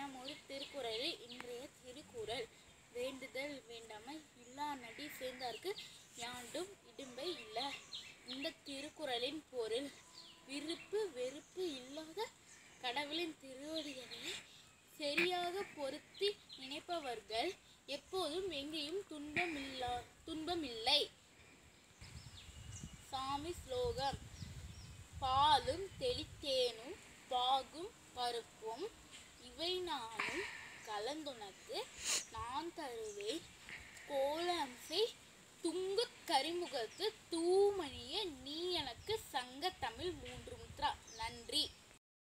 நமது திருக்குறளில் இன்றைய திருக்குறள் வேண்டுதல் வேண்டாமை இல்லா நடி சேர்ந்தார்க்கு யாண்டும் இடும்பை இல்ல இந்த திருக்குறளின் பொருள் விருப்பு வெறுப்பு இல்லாத கடவுளின் திருவடிகளை சரியாக பொருத்தி நினைப்பவர்கள் எப்போதும் எங்கேயும் துன்பமில்லா துன்பமில்லை சாமி ஸ்லோகம் பாலும் தெளித்தேனும் பாகும் பருப்பும் இவை நானும் கலந்துனக்கு நான் தருவேன் கோலம்சை துங்கு கரிமுகத்து தூமணிய நீ எனக்கு சங்க தமிழ் மூன்று முத்ரா நன்றி